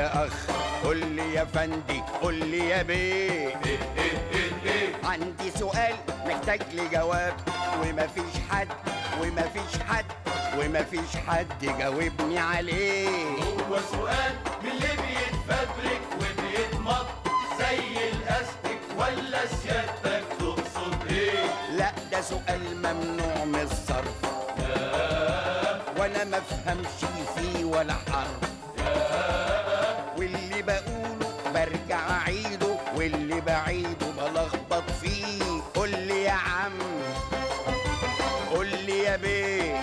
يا اخ قول لي يا فندي قول لي يا بيه عندي سؤال محتاج لجواب ومفيش حد ومفيش حد ومفيش حد يجاوبني عليه هو سؤال من اللي بيتفبرك وبيتمط زي الاستك ولا سيادتك تقصد ايه لا ده سؤال ممنوع من الصرف وانا ما افهمش فيه ولا حرف واللي بقوله برجع اعيده واللي بعيده بلخبط فيه قول لي يا عم قول لي يا بيه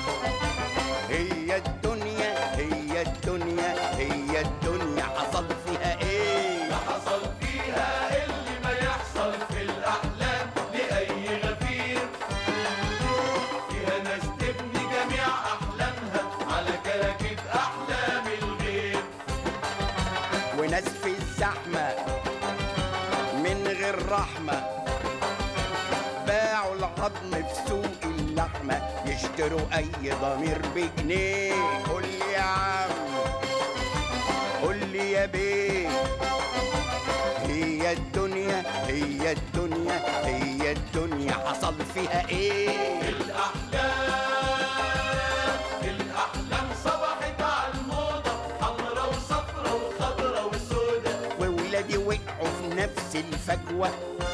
هي الدنيا هي الدنيا هي الدنيا حصل فيها ايه ما حصل فيها اللي ما يحصل في الاحلام لاي غفير فيها ناس تبني جميع احلامها على كراكيب احلام الغير وناس في الزحمة من غير رحمة باعوا العظم في سوق اللحمة يشتروا أي ضمير بجنيه قول لي يا عم قول لي يا بيه هي الدنيا هي الدنيا هي الدنيا حصل فيها ايه الاحلام الاحلام صبحت على الموضه حمرا وصفرا وخضرا وسودا وولادي وقعوا في نفس الفجوة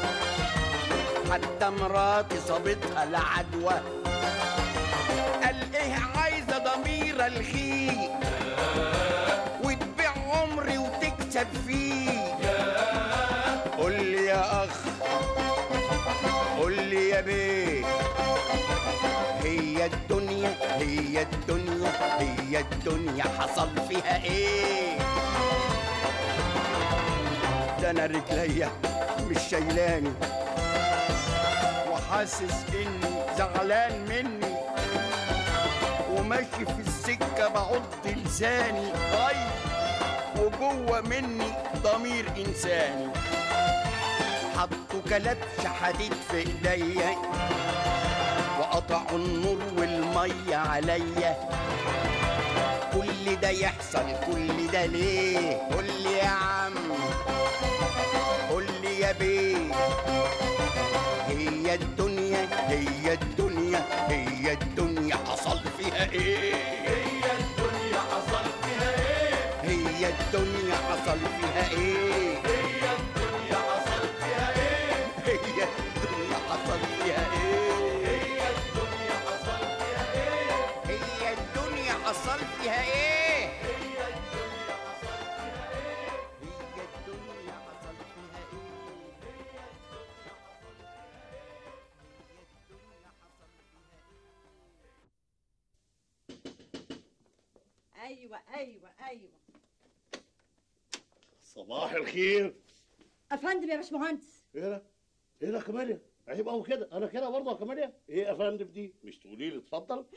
حتى مراتي صابتها العدوى قال ايه عايزة ضمير الخير وتبيع عمري وتكسب فيه قول لي يا اخ قول لي يا بيه هي الدنيا هي الدنيا هي الدنيا حصل فيها ايه ده انا رجليا مش شايلاني وحاسس اني زعلان مني وماشي في السكه بعض لساني طيب وجوه مني ضمير انساني حطوا كلبش حديد في ايديا وقطعوا النور والميه عليا كل ده يحصل كل ده ليه قول لي يا عم قول لي يا بيه هي الدنيا هي الدنيا هي الدنيا حصل فيها ايه هي الدنيا حصل فيها ايه هي الدنيا حصل فيها ايه هي الدنيا حصل فيها ايه هي الدنيا حصل فيها ايه هي الدنيا حصل فيها ايه هي الدنيا حصل فيها ايه هي الدنيا حصل فيها ايه هي الدنيا حصل فيها ايه ايوه ايوه ايوه صباح الخير افندم يا باشمهندس ايه ده؟ ايه ده يا كماليا؟ عيب قوي كده، انا كده برضه يا كماليا؟ ايه يا فندم دي؟ مش تقولي لي اتفضل؟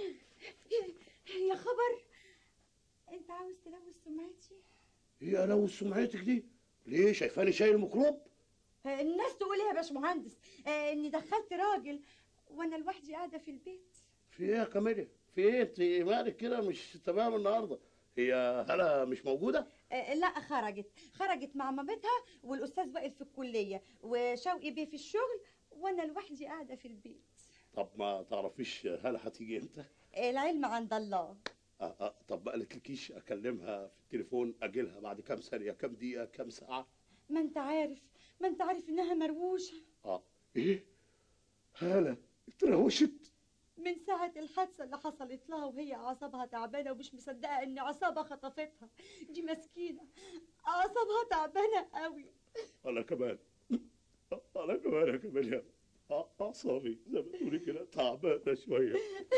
يا خبر انت عاوز تلوث سمعتي ايه الوث سمعتك دي؟ ليه شايفاني شايل ميكروب؟ الناس تقول ايه يا باشمهندس آه، اني دخلت راجل وانا لوحدي قاعده في البيت في ايه يا كماليا؟ في ايه انت مالك كده مش تمام النهارده؟ هي هلا مش موجوده؟ آه، لا خرجت خرجت مع مامتها والاستاذ واقف في الكليه وشوقي بيه في الشغل وانا لوحدي قاعده في البيت طب ما تعرفيش هلا هتيجي امتى؟ العلم عند الله آه آه طب ما قالتلكيش اكلمها في التليفون اجيلها بعد كام ثانيه كام دقيقه كام ساعه؟ ما انت عارف ما انت عارف انها مرووشه اه ايه؟ هلا اتروشت من ساعة الحادثة اللي حصلت لها وهي أعصابها تعبانة ومش مصدقة إن عصابة خطفتها دي مسكينة أعصابها تعبانة قوي انا كمان انا كمان يا كمان يا أ- اعصابي زي ما تقولي كده تعبانه شويه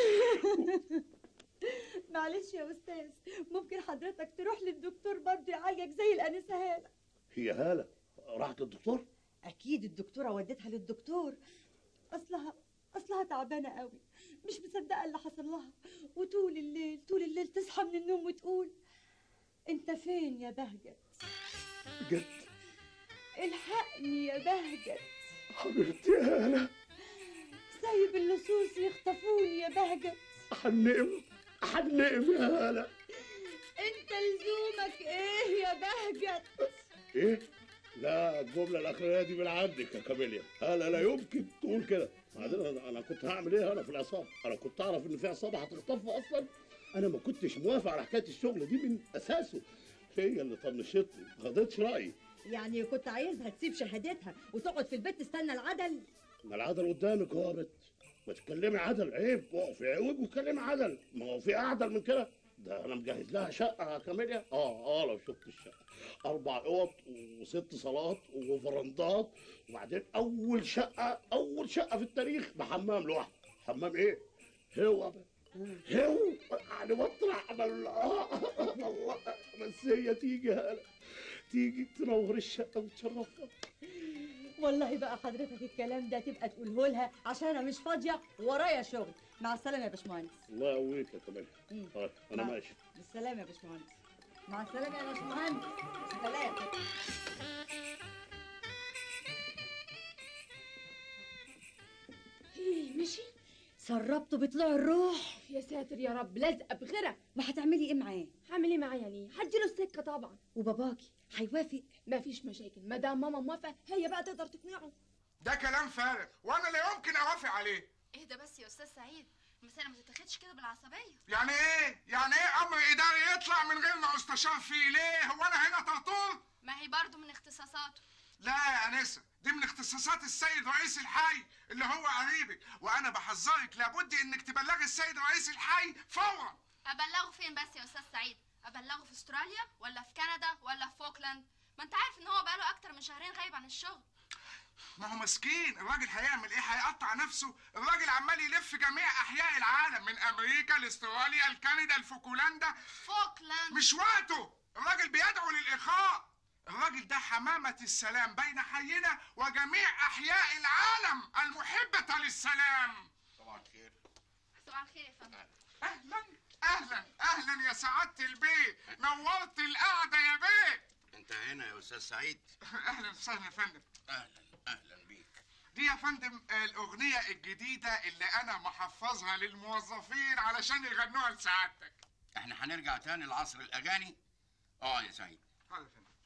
معلش يا أستاذ ممكن حضرتك تروح للدكتور برضه يعالجك زي الأنسة هالة هي هاله راحت للدكتور أكيد الدكتورة ودتها للدكتور أصلها أصلها تعبانة قوي مش مصدقة اللي حصل لها وطول الليل طول الليل تصحى من النوم وتقول أنت فين يا بهجت بجد الحقني يا بهجت حبيبتي يا هاله سايب اللصوص يخطفوني يا بهجت حنقم حنقم يا هاله انت لزومك ايه يا بهجت ايه لا الجملة الأخرانية دي من عندك يا كاميليا أنا لا يمكن تقول كده بعدين أنا أنا كنت هعمل إيه أنا في العصابة أنا كنت أعرف إن في عصابة هتخطف أصلا أنا ما كنتش موافق على حكاية الشغل دي من أساسه هي اللي طنشتني ما خدتش رأيي يعني كنت عايزها تسيب شهادتها وتقعد في البيت تستنى العدل ما العدل قدامك اهو يا بت ما تتكلمي عدل عيب اقفي عوج وتكلمي عدل ما هو في اعدل من كده ده انا مجهز لها شقه يا كاميليا اه اه لو شفت الشقه اربع اوض وست صالات وفرندات وبعدين اول شقه اول شقه في التاريخ بحمام لوحده حمام ايه هو بقى هو يعني بطلع على ال- والله بس هي تيجي هلا تيجي تنور الشقه وتشرفها والله بقى حضرتك الكلام ده تبقى تقوله لها عشان انا مش فاضيه ورايا شغل مع السلامه يا باشمهندس الله يقويك يا كاميليا مم. طيب انا مع- ماشي بالسلامه يا باشمهندس مع السلامه يا باشمهندس سلام ايه مشي سربته بيطلع الروح يا ساتر يا رب لازقه بغيرها وهتعملي ايه معاه هعمل ايه معاه يعني هديله السكه طبعا وباباكي هيوافق ما فيش مشاكل ما دام ماما موافقه هي بقى تقدر تقنعه ده كلام فارغ وانا لا يمكن اوافق عليه اهدى بس يا استاذ سعيد المسألة ما تتاخدش كده بالعصبية يعني ايه يعني ايه امر اداري يطلع من غير ما استشار فيه ليه هو انا هنا طرطور ما هي برضه من اختصاصاته لا يا انسه دي من اختصاصات السيد رئيس الحي اللي هو قريبك وانا بحذرك لابد انك تبلغي السيد رئيس الحي فورا ابلغه فين بس يا استاذ سعيد ابلغه في استراليا ولا في كندا ولا في فوكلاند ما انت عارف ان هو بقاله اكتر من شهرين غايب عن الشغل ما هو مسكين الراجل هيعمل ايه هيقطع نفسه الراجل عمال يلف جميع احياء العالم من امريكا لاستراليا لكندا لفوكولاندا فوكلاند مش وقته الراجل بيدعو للإخاء الراجل ده حمامة السلام بين حينا وجميع أحياء العالم المحبة للسلام طبعا خير صباح الخير يا فندم أهلا أهلا أهلا يا سعادة البيت نورت القعدة يا بيت انت هنا يا استاذ سعيد أهلا وسهلا يا فندم اهلا اهلا بيك دي يا فندم الأغنية الجديدة اللي أنا محفظها للموظفين علشان يغنوها لسعادتك احنا هنرجع تاني لعصر الاغاني اه يا سعيد هذا يا فندم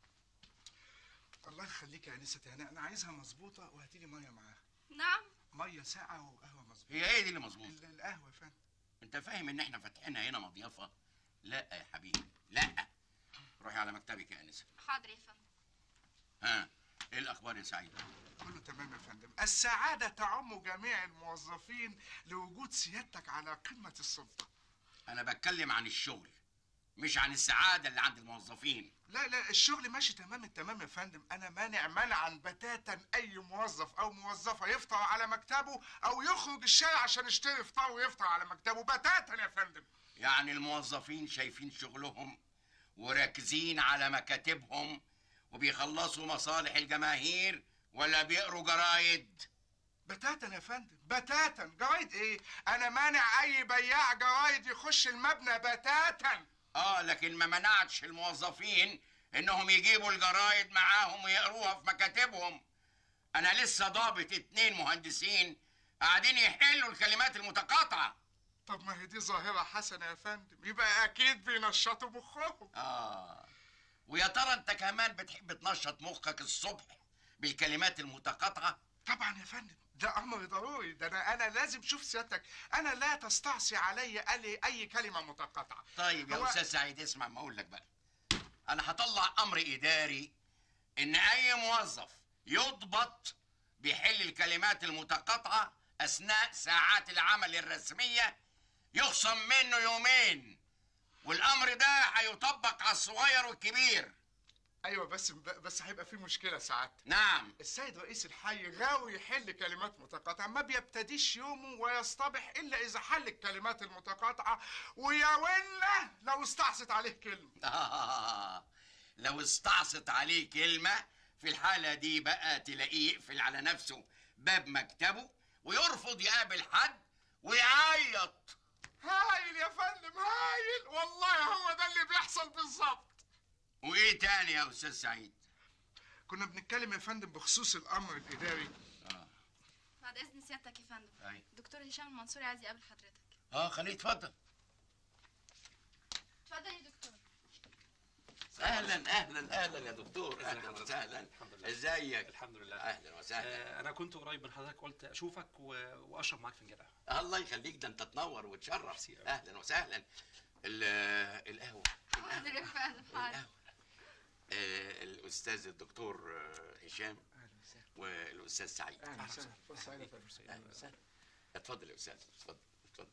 الله يخليك يا أنسة هنا أنا عايزها مظبوطة وهاتيلي مية معاها نعم ميه ساقعه وقهوه مظبوطه هي ايه دي اللي مظبوط ال- القهوه يا فندم انت فاهم ان احنا فاتحينها هنا مضيافه لا يا حبيبي لا روحي على مكتبك يا انسه حاضر يا فندم ها ايه الاخبار يا سعيد كله تمام يا فندم السعاده تعم جميع الموظفين لوجود سيادتك على قمه السلطه انا بتكلم عن الشغل مش عن السعاده اللي عند الموظفين لا لا الشغل ماشي تمام التمام يا فندم انا مانع منعا بتاتا اي موظف او موظفه يفطر على مكتبه او يخرج الشارع عشان يشتري فطار ويفطر على مكتبه بتاتا يا فندم يعني الموظفين شايفين شغلهم وراكزين على مكاتبهم وبيخلصوا مصالح الجماهير ولا بيقروا جرايد بتاتا يا فندم بتاتا جرايد ايه انا مانع اي بياع جرايد يخش المبنى بتاتا اه لكن ما منعتش الموظفين انهم يجيبوا الجرايد معاهم ويقروها في مكاتبهم انا لسه ضابط اتنين مهندسين قاعدين يحلوا الكلمات المتقاطعه طب ما هي دي ظاهرة حسنة يا فندم يبقى أكيد بينشطوا مخهم اه ويا ترى انت كمان بتحب تنشط مخك الصبح بالكلمات المتقاطعه طبعا يا فندم ده أمر ضروري ده أنا أنا لازم شوف سيادتك أنا لا تستعصي علي أي, أي كلمة متقاطعة طيب يا هو- استاذ سعيد اسمع ما اقول لك بقى انا هطلع امر اداري ان اي موظف يضبط بيحل الكلمات المتقاطعه اثناء ساعات العمل الرسميه يخصم منه يومين والامر ده هيطبق على الصغير والكبير أيوة بس بس هيبقى في مشكلة ساعات نعم السيد رئيس الحي غاوي يحل كلمات متقاطعة ما بيبتديش يومه ويصطبح إلا إذا حل الكلمات المتقاطعة ويا ولا لو استعصت عليه كلمة لو استعصت عليه كلمة في الحالة دي بقى تلاقيه يقفل على نفسه باب مكتبه ويرفض يقابل حد ويعيط هايل يا فندم هايل والله هو ده اللي بيحصل بالظبط وايه تاني يا استاذ سعيد كنا بنتكلم يا فندم بخصوص الامر الاداري بعد اذن سيادتك يا فندم أي. دكتور هشام المنصوري عايز يقابل حضرتك اه خليه يتفضل اتفضل يا دكتور اهلا اهلا اهلا يا دكتور اهلا وسهلا الحمد لله. ازيك الحمد لله اهلا وسهلا آه، انا كنت قريب من حضرتك قلت اشوفك و... واشرب معاك فنجان قهوه الله يخليك ده انت تنور وتشرف ميرسي أوي. اهلا وسهلا ال- القهوه حاضر يا فندم حاضر القهوه آه، الاستاذ الدكتور آه، هشام والاستاذ سعيد اهلا وسهلا فرصة سعيدة يا فندم. اهلا وسهلا اتفضل يا استاذ اتفضل اتفضل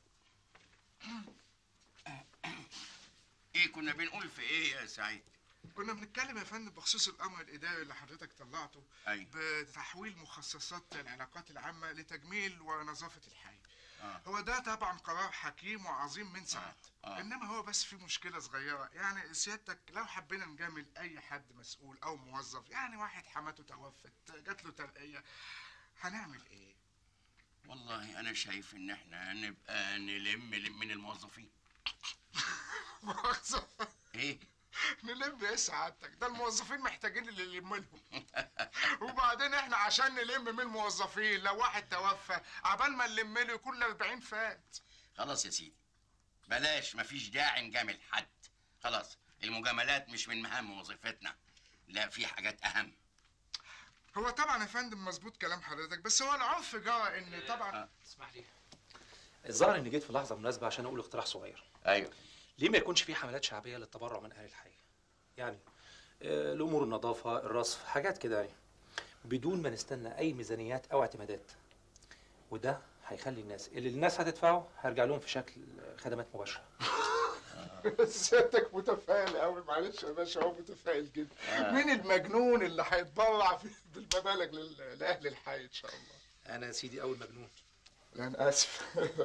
ايه كنا بنقول في ايه يا سعيد كنا بنتكلم يا فندم بخصوص الامر الاداري اللي حضرتك طلعته أيوة. بتحويل مخصصات العلاقات العامه لتجميل ونظافه الحي آه. هو ده طبعا قرار حكيم وعظيم من سعادتك آه. انما هو بس في مشكله صغيره يعني سيادتك لو حبينا نجامل اي حد مسؤول او موظف يعني واحد حماته توفت جات له ترقيه هنعمل ايه والله انا شايف ان احنا نبقى نلم لم من الموظفين مؤاخذة. ايه نلم ايه سعادتك ده الموظفين محتاجين اللي يلم لهم وبعدين احنا عشان نلم من الموظفين لو واحد توفى عبال ما نلم له يكون ال 40 فات خلاص يا سيدي بلاش مفيش داعي نجامل حد خلاص المجاملات مش من مهام وظيفتنا لا في حاجات اهم هو طبعا يا فندم مظبوط كلام حضرتك بس هو العرف جرى ان طبعا اسمح لي الظاهر اني جيت في لحظه مناسبه عشان اقول اقتراح صغير ايوه ليه ما يكونش في حملات شعبيه للتبرع من اهل الحي يعني آه، الامور النظافه الرصف حاجات كده يعني بدون ما نستنى اي ميزانيات او اعتمادات وده هيخلي الناس اللي الناس هتدفعه هيرجع لهم في شكل آه، خدمات مباشره سيادتك متفائل قوي معلش يا باشا هو متفائل جدا مين المجنون اللي هيتبرع في- بالمبالغ لل- لاهل الحي ان شاء الله انا يا سيدي اول مجنون لا انا اسف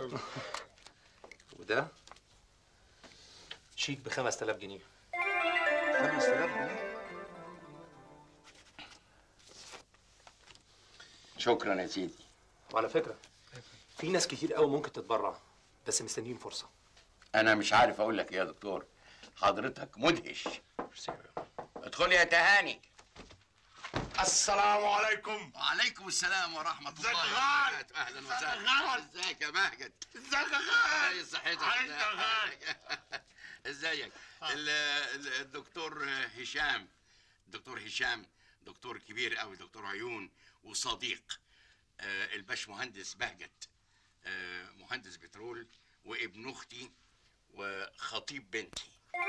وده شيك ب 5000 جنيه 5000 جنيه شكرا يا سيدي وعلى فكره في ناس كتير قوي ممكن تتبرع بس مستنيين فرصه انا مش عارف اقول لك ايه يا دكتور حضرتك مدهش ميرسي أوي. ادخل يا تهاني السلام عليكم وعليكم السلام ورحمة ازيك الله يا غالي؟ وبركاته أهلا ازيك يا وسهلا غالي؟ ازيك يا بهجت ازيك يا غالي ازي صحتك عايز يا غالي ازيك ال- ال- الدكتور هشام دكتور هشام دكتور كبير قوي دكتور عيون وصديق آه، الباش مهندس بهجت آه، مهندس بترول وابن اختي وخطيب بنتي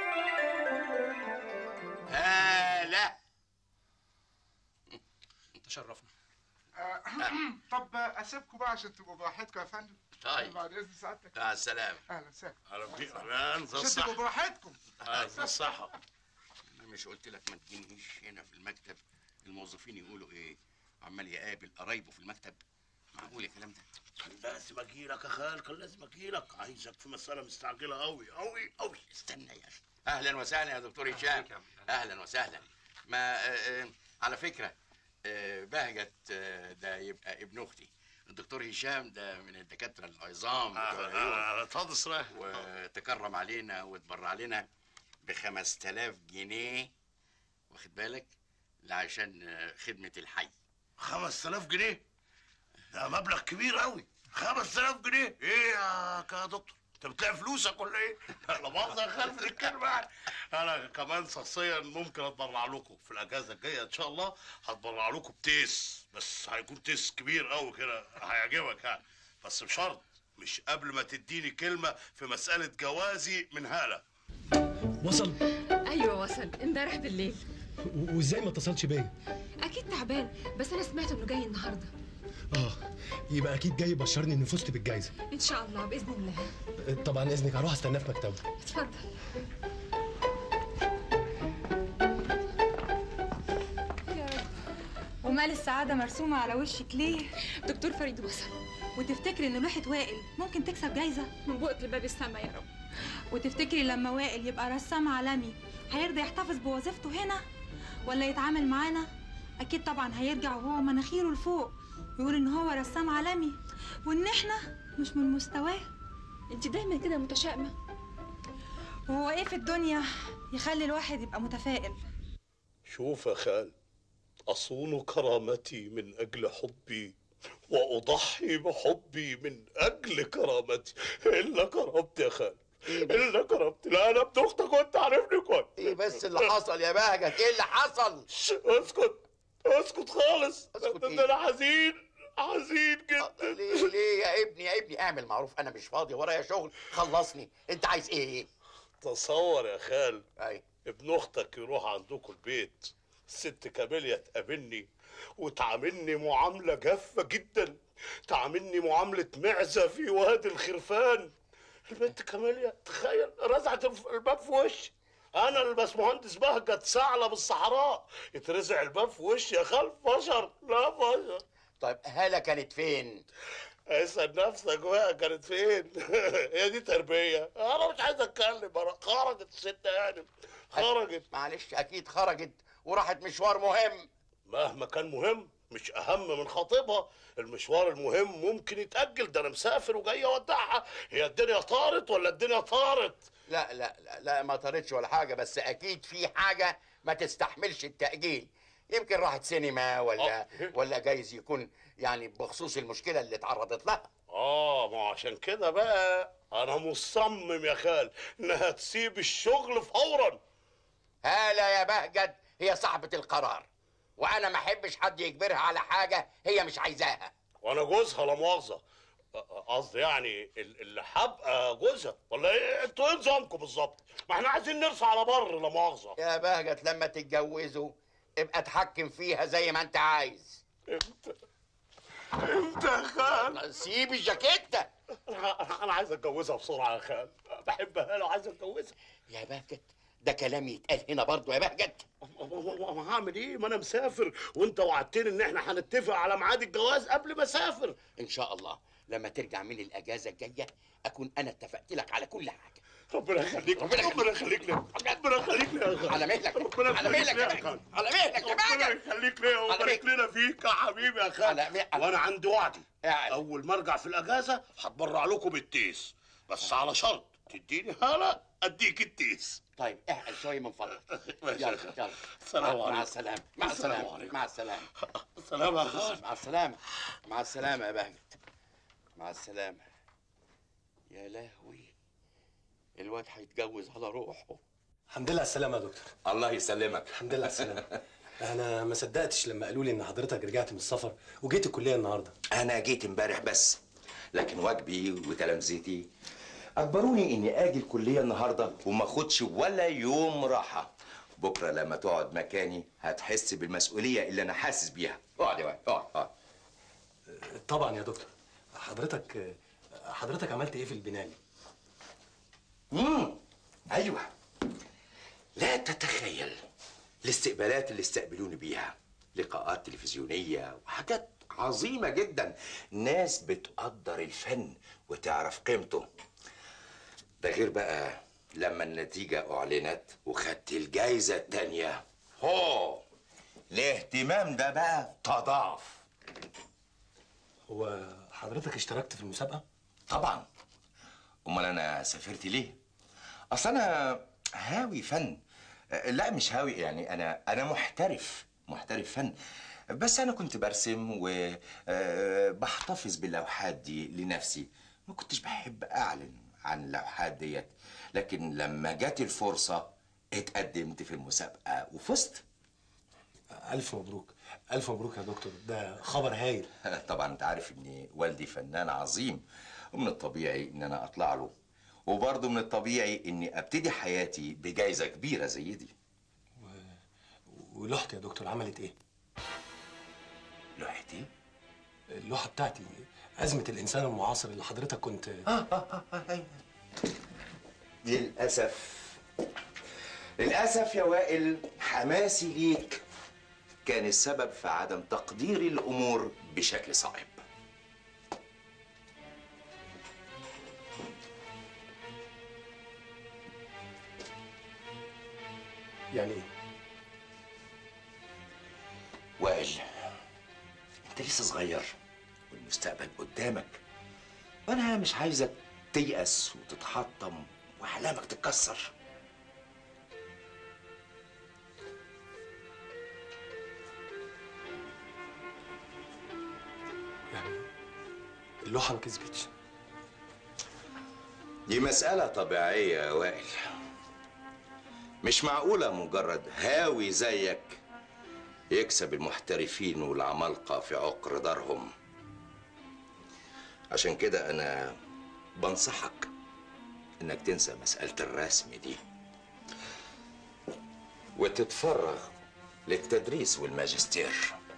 هلا تشرفنا طب اسيبكم بقى عشان تبقوا براحتكم يا فندم طيب. بعد اذن سعادتك مع السلامة اهلا وسهلا اهلا بيك اهلا زي عشان الصح تبقوا براحتكم اهلا زي الصحة انا مش قلت لك ما تجينيش هنا في المكتب الموظفين يقولوا ايه عمال يقابل قرايبه في المكتب معقول الكلام ده كان لازم اجيلك يا خال كان لازم اجيلك عايزك في مسألة مستعجلة قوي قوي قوي استنى يا اخي اهلا وسهلا يا دكتور أهلا هشام بيك يا عم. اهلا وسهلا ما آه، آه، على فكره آه، بهجت آه، ده يبقى ابن اختي الدكتور هشام ده من الدكاتره العظام بتوع العيون اهلا اتفضل استريح وتكرم علينا وتبرع لنا ب 5000 جنيه واخد بالك عشان آه، خدمه الحي 5000 جنيه ده مبلغ كبير قوي 5000 جنيه ايه يا كا دكتور انت بتلاقي فلوسك ولا ايه؟ لا مؤاخذة يا خال في الكلمة يعني. انا كمان شخصيا ممكن اتبرع لكم في الاجازة الجاية ان شاء الله هتبرع لكم بتيس بس هيكون تيس كبير قوي كده هيعجبك يعني بس بشرط مش قبل ما تديني كلمة في مسألة جوازي من هالة وصل ايوه وصل امبارح بالليل و- وازاي ما اتصلش بيا اكيد تعبان بس انا سمعت انه جاي النهارده اه يبقى اكيد جاي يبشرني اني فزت بالجايزه ان شاء الله باذن الله طبعا اذنك هروح استناه في مكتبه اتفضل يا رب ومال السعادة مرسومة على وشك ليه؟ دكتور فريد وصل وتفتكري ان لوحة وائل ممكن تكسب جايزة؟ من بوقت لباب السما يا رب وتفتكري لما وائل يبقى رسام عالمي هيرضى يحتفظ بوظيفته هنا؟ ولا يتعامل معانا؟ أكيد طبعا هيرجع وهو مناخيره لفوق ويقول إن هو رسام عالمي وإن إحنا مش من مستواه انت دايما كده متشائمه وهو إيه في الدنيا يخلي الواحد يبقى متفائل؟ شوف يا خال أصون كرامتي من أجل حبي وأضحي بحبي من أجل كرامتي إلا كرامتي يا خال اللي كرمت لا انا ابن اختك وانت عارفني كويس ايه بس اللي حصل يا بهجت ايه اللي حصل شش، اسكت اسكت خالص اسكت ده إيه؟ ده انا حزين حزين جدا ليه ليه يا ابني يا ابني اعمل معروف انا مش فاضي ورايا شغل خلصني انت عايز ايه تصور يا خال اي ابن اختك يروح عندكم البيت الست كاميليا تقابلني وتعاملني معاملة جافة جدا تعاملني معاملة معزة في وادي الخرفان البنت كاميليا تخيل رزعت الف- الباب في وشي انا الباشمهندس بهجت ثعلب الصحراء يترزع الباب في وشي يا خال بشر لا بشر طيب هالة كانت فين اسأل نفسك بقى كانت فين هي دي تربية انا مش عايز اتكلم أنا خرجت الست هانم خرجت معلش اكيد خرجت وراحت مشوار مهم مهما كان مهم مش اهم من خطيبها المشوار المهم ممكن يتأجل ده انا مسافر وجاي اودعها هي الدنيا طارت ولا الدنيا طارت لا لا لا, لا ما طارتش ولا حاجة بس أكيد في حاجة ما تستحملش التأجيل يمكن راحت سينما ولا آه. ولا جايز يكون يعني بخصوص المشكلة اللي اتعرضت لها اه ما عشان كده بقى انا مصمم يا خال انها تسيب الشغل فورا هالة يا بهجت هي صاحبة القرار وأنا ما أحبش حد يجبرها على حاجة هي مش عايزاها وانا جوزها لا مؤاخذه قصدي يعني ال- اللي هبقى جوزها ولا ايه انتوا ايه نظامكم بالظبط ما احنا عايزين نرسى على بر لا مؤاخذه يا بهجت لما تتجوزوا ابقى اتحكم فيها زي ما انت عايز امتى امتى يا خال سيب الجاكيتة انا أنا عايز اتجوزها بسرعه يا خال بحبها لو عايز اتجوزها يا بهجت ده كلام يتقال هنا برضو يا بهجت ما هعمل ايه ما انا مسافر وانت وعدتني ان احنا هنتفق على ميعاد الجواز قبل ما اسافر ان شاء الله لما ترجع من الاجازه الجايه اكون انا اتفقت لك على كل حاجه ربنا يخليك ربنا ربنا يخليك لي ربنا يخليك لي يا خال على مهلك ربنا على يخليك مهلك لي يا يا خال بهجت على مهلك يا ربنا بهجت يخليك ليا على ويبارك مهلك. لنا فيك يا حبيبي يا خال على مه- على- وانا عندي وعدي يعني. اول ما ارجع في الاجازه هتبرع لكم بالتيس بس على شرط تديني هلا اديك التيس طيب اعقل شويه من فضلك ماشي. يلا يلا السلام مع- عليكم. مع السلامه مع السلام السلامه عليكم. مع السلامه سلام يا خال مع السلامه مع السلامه يا بهجت مع السلامه يا لهوي الواد هيتجوز على روحه الحمد لله على السلامه يا دكتور الله يسلمك الحمد لله على السلامه انا ما صدقتش لما قالوا لي ان حضرتك رجعت من السفر وجيت الكليه النهارده انا جيت امبارح بس لكن واجبي وتلامذتي اجبروني اني اجي الكليه النهارده وما اخدش ولا يوم راحه بكره لما تقعد مكاني هتحس بالمسؤوليه اللي انا حاسس بيها اقعد يا واد اقعد اقعد طبعا يا دكتور حضرتك حضرتك عملت ايه في البنالي امم ايوه لا تتخيل الاستقبالات اللي استقبلوني بيها لقاءات تلفزيونيه وحاجات عظيمه جدا ناس بتقدر الفن وتعرف قيمته ده غير بقى لما النتيجه اعلنت وخدت الجايزه التانيه هو الاهتمام ده بقى تضاعف هو حضرتك اشتركت في المسابقه طبعا امال انا سافرت ليه اصل انا هاوي فن أه، لا مش هاوي يعني انا انا محترف محترف فن بس انا كنت برسم وبحتفظ باللوحات دي لنفسي ما كنتش بحب اعلن عن اللوحات ديت لكن لما جت الفرصه اتقدمت في المسابقه وفزت الف مبروك الف مبروك يا دكتور ده خبر هايل طبعا انت عارف ان والدي فنان عظيم ومن الطبيعي ان انا اطلع له وبرضه من الطبيعي اني ابتدي حياتي بجائزه كبيره زي دي ولوحتي يا دكتور عملت ايه لوحتي اللوحه بتاعتي ازمه الانسان المعاصر اللي حضرتك كنت للاسف للاسف يا وائل حماسي ليك كان السبب في عدم تقديري الامور بشكل صائب يعني ايه وائل انت لسه صغير والمستقبل قدامك وانا مش عايزك تيأس وتتحطم واحلامك تتكسر يعني اللوحه ما كسبتش دي مسألة طبيعية يا وائل مش معقولة مجرد هاوي زيك يكسب المحترفين والعمالقة في عقر دارهم عشان كده أنا بنصحك إنك تنسى مسألة الرسم دي وتتفرغ للتدريس والماجستير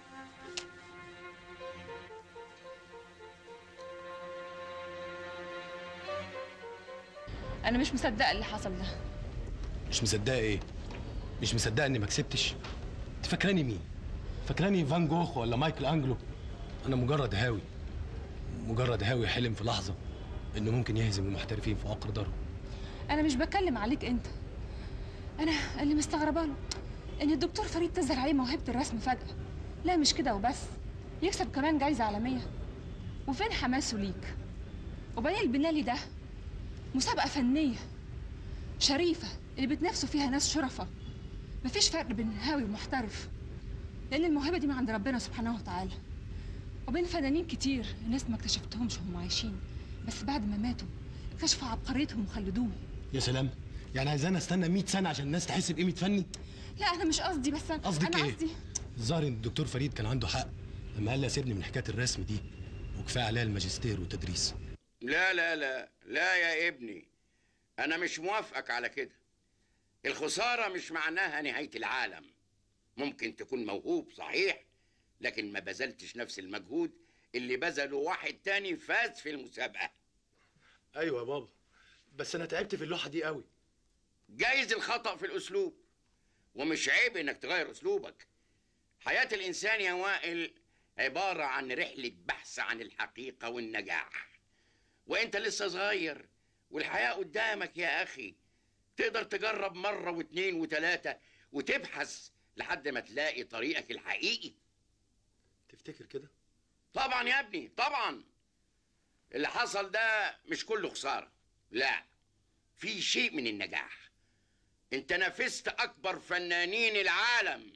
انا مش مصدقه اللي حصل ده مش مصدقه ايه مش مصدقه اني ما كسبتش انت فاكراني مين فاكراني فان جوخ ولا مايكل انجلو انا مجرد هاوي مجرد هاوي حلم في لحظه انه ممكن يهزم المحترفين في عقر دارهم انا مش بتكلم عليك انت انا اللي مستغربه له ان الدكتور فريد تظهر عليه موهبه الرسم فجاه لا مش كده وبس يكسب كمان جايزه عالميه وفين حماسه ليك وبعدين البنالي ده مسابقه فنيه شريفه اللي بتنافسوا فيها ناس شرفة مفيش فرق بين هاوي ومحترف لان الموهبه دي من عند ربنا سبحانه وتعالى وبين فنانين كتير الناس ما اكتشفتهمش وهم عايشين بس بعد ما ماتوا اكتشفوا عبقريتهم وخلدوهم يا سلام يعني عايزانا استنى 100 سنه عشان الناس تحس بقيمه فني لا انا مش قصدي بس أنا- قصدك انا إيه؟ قصدي الظاهر ان الدكتور فريد كان عنده حق لما قال لي سيبني من حكايه الرسم دي وكفايه عليها الماجستير والتدريس لا لا لا لا يا ابني انا مش موافقك على كده الخساره مش معناها نهايه العالم ممكن تكون موهوب صحيح لكن ما بذلتش نفس المجهود اللي بذله واحد تاني فاز في المسابقه ايوه يا بابا بس انا تعبت في اللوحه دي قوي جايز الخطأ في الأسلوب ومش عيب إنك تغير أسلوبك حياة الإنسان يا وائل عبارة عن رحلة بحث عن الحقيقة والنجاح وإنت لسه صغير والحياة قدامك يا أخي تقدر تجرب مرة واتنين وتلاتة وتبحث لحد ما تلاقي طريقك الحقيقي تفتكر كده طبعا يا ابني طبعا اللي حصل ده مش كله خسارة لا في شيء من النجاح انت نافست اكبر فنانين العالم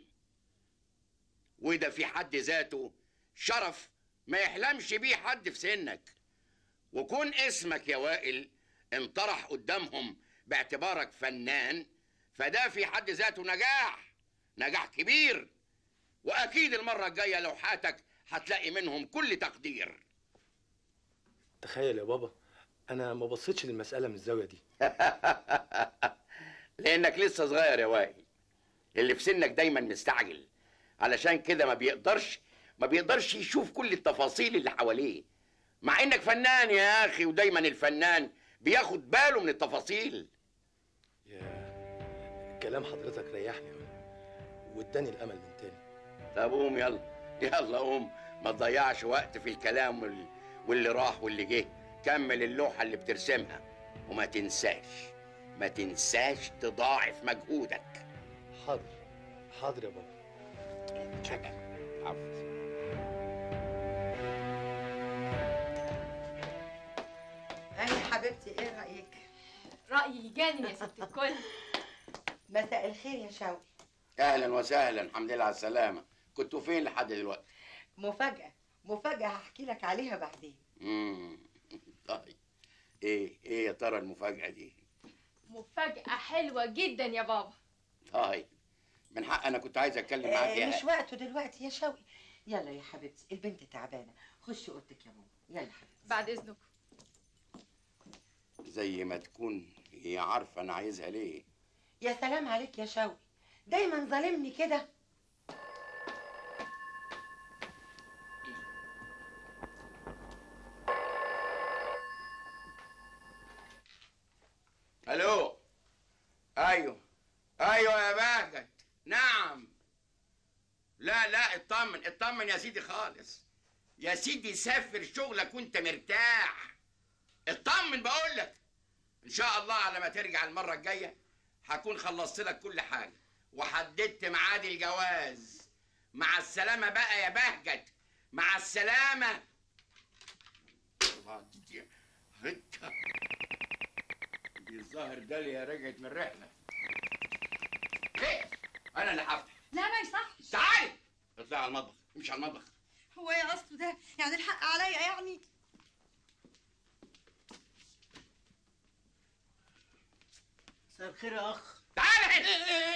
وده في حد ذاته شرف ما يحلمش بيه حد في سنك وكون اسمك يا وائل انطرح قدامهم باعتبارك فنان فده في حد ذاته نجاح نجاح كبير واكيد المره الجايه لوحاتك هتلاقي منهم كل تقدير تخيل يا بابا انا ما بصيتش للمساله من الزاويه دي لانك لسه صغير يا وائل اللي في سنك دايما مستعجل علشان كده ما بيقدرش ما بيقدرش يشوف كل التفاصيل اللي حواليه مع انك فنان يا اخي ودايما الفنان بياخد باله من التفاصيل كلام حضرتك ريحني قوي واداني الامل من تاني طب قوم يلا يلا قوم ما تضيعش وقت في الكلام وال... واللي راح واللي جه كمل اللوحة اللي بترسمها وما تنساش ما تنساش تضاعف مجهودك حاضر حاضر يا بابا عفو أهي حبيبتي إيه رأيك؟ رأيي يجنن يا ست الكل مساء الخير يا شوقي اهلا وسهلا الحمد لله على السلامة كنتوا فين لحد دلوقتي؟ مفاجأة مفاجأة هحكي لك عليها بعدين امم طيب ايه ايه يا ترى المفاجأة دي؟ مفاجأة حلوة جدا يا بابا طيب من حق انا كنت عايز اتكلم معاك آه يا مش وقته دلوقتي يا شوقي يلا يا حبيبتي البنت تعبانة خشي أوضتك يا ماما يلا حبيبتي بعد إذنك زي ما تكون هي عارفة انا عايزها ليه يا سلام عليك يا شوقي دايما ظالمني كده الو ايوه ايوه يا بهجت نعم لا لا اطمن اطمن يا سيدي خالص يا سيدي سافر شغلك وانت مرتاح اطمن بقول لك ان شاء الله على ما ترجع المره الجايه هكون خلصت لك كل حاجه وحددت ميعاد الجواز مع السلامه بقى يا بهجت مع السلامه دي الظاهر داليا رجعت من الرحله ايه انا اللي هفتح لا ما يصحش تعالي اطلعي على المطبخ امشي على المطبخ هو ايه قصده ده يعني الحق عليا يعني مساء الخير يا اخ تعال هنا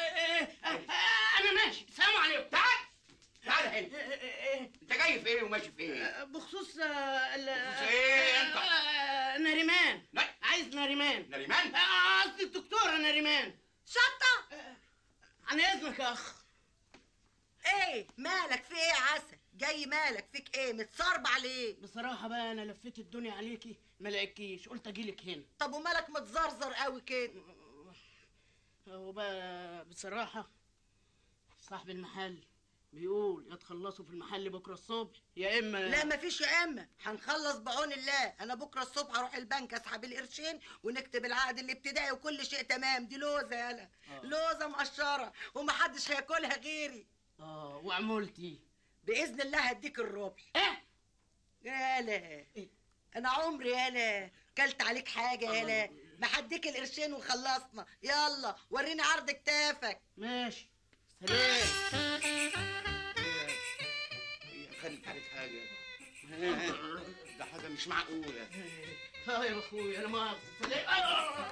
انا ماشي سلام عليكم تعال تعال هنا انت جاي في ايه وماشي في ايه بخصوص آه، ال بخصوص إيه أنت؟ آه، ناريمان لا. عايز ناريمان ناريمان؟ آه، قصدي الدكتوره ناريمان شطة عن اذنك يا اخ ايه مالك في ايه يا عسل جاي مالك فيك ايه متصربع ليه بصراحه بقى انا لفيت الدنيا عليكي ما لقيتكيش قلت اجيلك هنا طب ومالك متزرزر قوي كده هو بقى بصراحه صاحب المحل بيقول يا تخلصوا في المحل بكره الصبح يا اما لا مفيش يا اما هنخلص بعون الله انا بكره الصبح هروح البنك اسحب القرشين ونكتب العقد الابتدائي وكل شيء تمام دي لوزه يالا آه. لوزه مقشره ومحدش هياكلها غيري اه وعمولتي باذن الله هديك الربع ايه يالا انا عمري يالا كلت عليك حاجه يالا ما هديك القرشين وخلصنا يلا وريني عرض كتافك ماشي سلام خدت عليك حاجه ده حاجه مش معقوله اه يا اخويا انا ما سلام آه.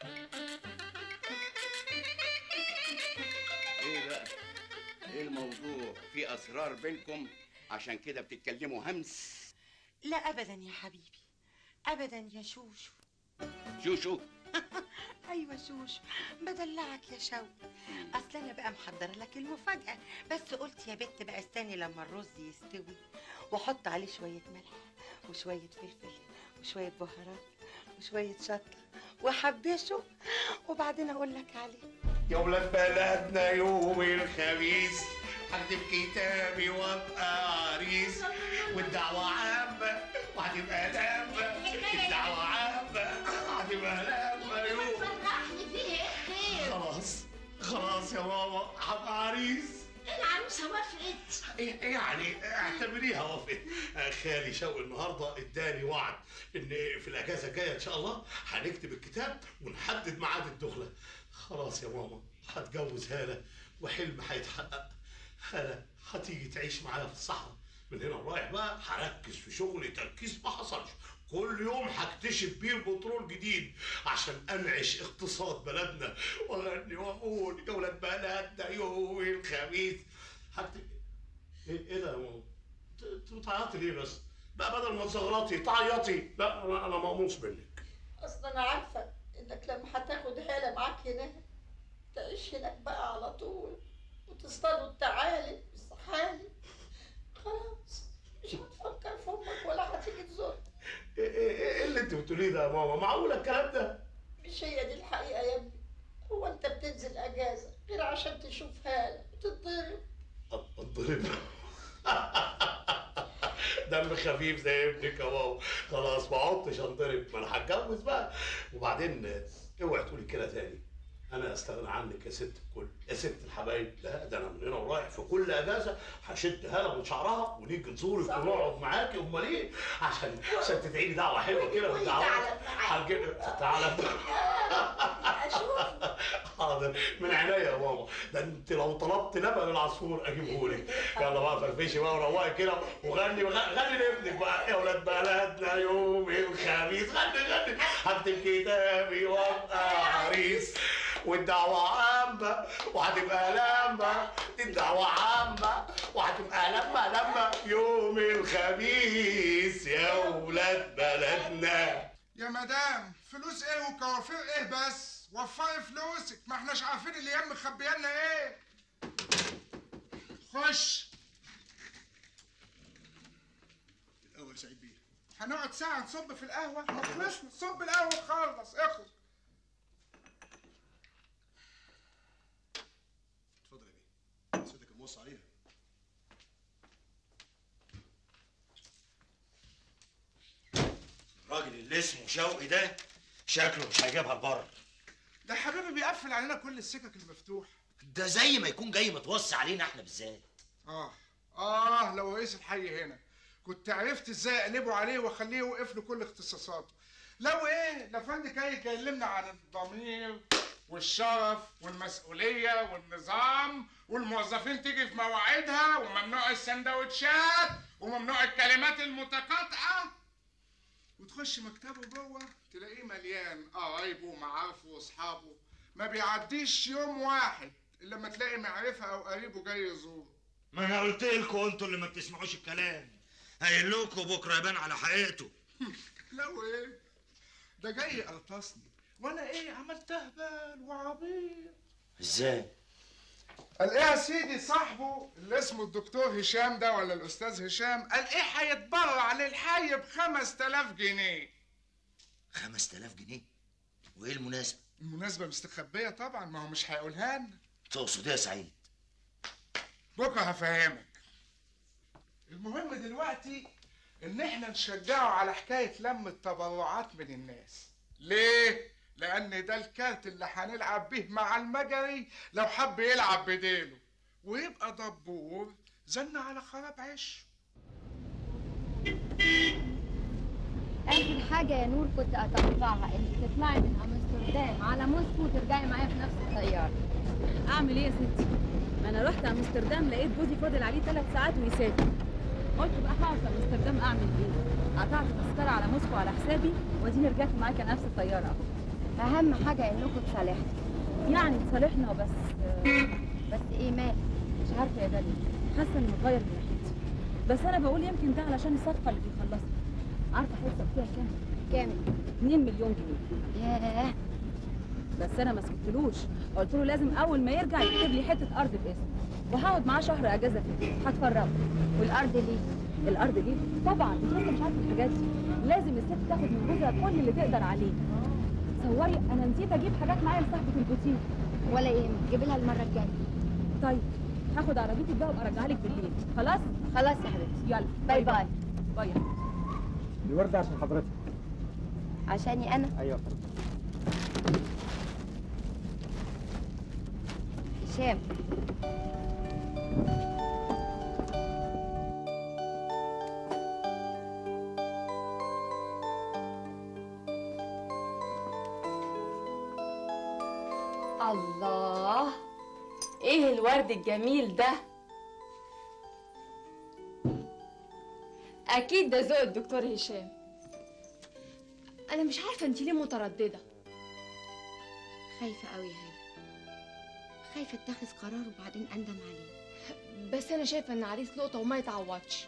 ايه بقى ايه الموضوع في اسرار بينكم عشان كده بتتكلموا همس لا ابدا يا حبيبي ابدا يا شوشو شوشو ايوه شوشو بدلعك يا شوقي اصل انا بقى محضره لك المفاجاه بس قلت يا بت بقى استني لما الرز يستوي واحط عليه شويه ملح وشويه فلفل وشويه بهارات وشويه شطه وحبشه وبعدين اقول لك عليه يا ولاد بلدنا يوم الخميس هكتب كتابي وابقى عريس والدعوة عامة وهتبقى لامة الدعوة عامة وهتبقى لامة يوم خلاص خلاص يا ماما هبقى عريس العروسه وافقت ايه إيه يعني اعتبريها وافقت آه، خالي شوقي النهارده اداني وعد ان في الاجازه الجايه ان شاء الله هنكتب الكتاب ونحدد ميعاد الدخله خلاص يا ماما هتجوز هاله وحلم هيتحقق هاله هتيجي تعيش معايا في الصحراء من هنا ورايح بقى هركز في شغلي تركيز ما حصلش كل يوم هكتشف بير بترول جديد عشان انعش اقتصاد بلدنا واغني واقول يا ولاد بلدنا يوم الخميس هكتب ايه ايه ده يا ماما؟ انت انت بتعيطي ليه بس؟ لا بدل ما تزغرطي تعيطي لا انا انا مقموص منك اصل انا عارفه انك لما هتاخد هاله معاك هناك تعيش هناك بقى على طول وتصطادوا التعالي والصحالي خلاص مش هتفكر في امك ولا هتيجي تزور ايه ايه ايه اللي انت بتقوليه ده يا ماما؟ معقوله الكلام ده؟ مش هي دي الحقيقه يا ابني هو انت بتنزل اجازه غير عشان تشوف هاله وتتضرب اتضرب دم خفيف زي ابنك يا ماما خلاص ما عدتش انضرب ما انا هتجوز بقى وبعدين اوعي تقولي كده تاني انا استغنى عنك يا ست الكل يا ست الحبايب لا ده انا من هنا ورايح في كل اجازه هشد هاله من شعرها ونيجي نزورك ونقعد معاكي امال ايه عشان عشان تدعي لي دعوه حلوه كده من دعوات هنجيب تعالى حاضر من عينيا يا ماما ده انت لو طلبت لبن العصفور اجيبه لك يلا بقى فرفشي بقى وروقي كده وغني وغ- غني لابنك بقى يا ولاد بلدنا يوم الخميس غني غني هكتب كتابي وابقى عريس والدعوة عامة وهتبقى لما دي الدعوة عامة وهتبقى لما لما يوم الخميس يا ولاد بلدنا يا مدام فلوس ايه وكوافير ايه بس وفري فلوسك ما احناش عارفين الايام مخبيانا ايه خش القهوه يا سعيد بيه هنقعد ساعة نصب في القهوة ما خلصنا صب القهوة خلص اخلص اتفضل يا بيه سيادتك الموصى عليها الراجل اللي اسمه شوقي ده شكله مش هيجيبها لبره ده حبيبي بيقفل علينا كل السكك المفتوحة ده زي ما يكون جاي متوصي علينا احنا بالذات اه اه لو رئيس الحي هنا كنت عرفت ازاي اقلبه عليه واخليه يوقف له كل اختصاصاته لو ايه ده فندي جاي يكلمنا عن الضمير والشرف والمسؤولية والنظام والموظفين تيجي في مواعيدها وممنوع السندوتشات وممنوع الكلمات المتقاطعة وتخش مكتبه جوه تلاقيه مليان قرايبه ومعارفه واصحابه ما بيعديش يوم واحد الا لما تلاقي معرفه او قريبه جاي يزوره ما انا قلت لكم انتوا اللي ما بتسمعوش الكلام قايل لكم بكره يبان على حقيقته لو ايه ده جاي يقرطصني وانا ايه عملت اهبل وعبيط ازاي قال ايه يا سيدي صاحبه اللي اسمه الدكتور هشام ده ولا الاستاذ هشام قال ايه هيتبرع للحي ب 5000 جنيه 5000 جنيه وايه المناسبه المناسبة مستخبية طبعا ما هو مش هيقولها لنا تقصد ايه يا سعيد بكره هفهمك المهم دلوقتي ان احنا نشجعه على حكاية لم التبرعات من الناس ليه؟ لان ده الكارت اللي هنلعب بيه مع المجري لو حب يلعب بديله ويبقى دبور زن على خراب عش اخر حاجه يا نور كنت اتوقعها انك تطلعي من امستردام على موسكو وترجعي معايا في نفس الطياره اعمل ايه يا ستي ما انا رحت امستردام لقيت جوزي فاضل عليه ثلاث ساعات ويسافر قلت بقى هقعد في امستردام اعمل ايه قطعت تذكره على موسكو على حسابي واديني رجعت معاكي نفس الطياره اهم حاجه انكم تصالحتوا يعني تصالحنا بس بس ايه مال مش عارفه يا داليا حاسه انه متغير من ناحيتي بس انا بقول يمكن ده علشان الصفقه اللي بيخلصها عارفه هيكسب فيها كام كام 2 مليون جنيه ياه بس انا ما سكتلوش قلت له لازم اول ما يرجع يكتب لي حته ارض باسمه وهقعد معاه شهر اجازه فيه هتفرغه والارض ليه الارض ليه طبعا انت لسه مش عارفه الحاجات دي لازم الست تاخد من جوزها كل اللي تقدر عليه تصوري انا نسيت اجيب حاجات معايا لصاحبه البوتيك ولا يهمك جيبي لها المره الجايه طيب هاخد عربيتي بقى وابقى ارجع لك بالليل خلاص خلاص يا حبيبتي يلا باي باي باي دي وردة عشان حضرتك عشاني انا ايوه هشام الله ايه الورد الجميل ده اكيد ده ذوق الدكتور هشام انا مش عارفه انت ليه متردده خايفه قوي يا هاني خايفه اتخذ قرار وبعدين اندم عليه بس انا شايفه ان عريس لقطه وما يتعوضش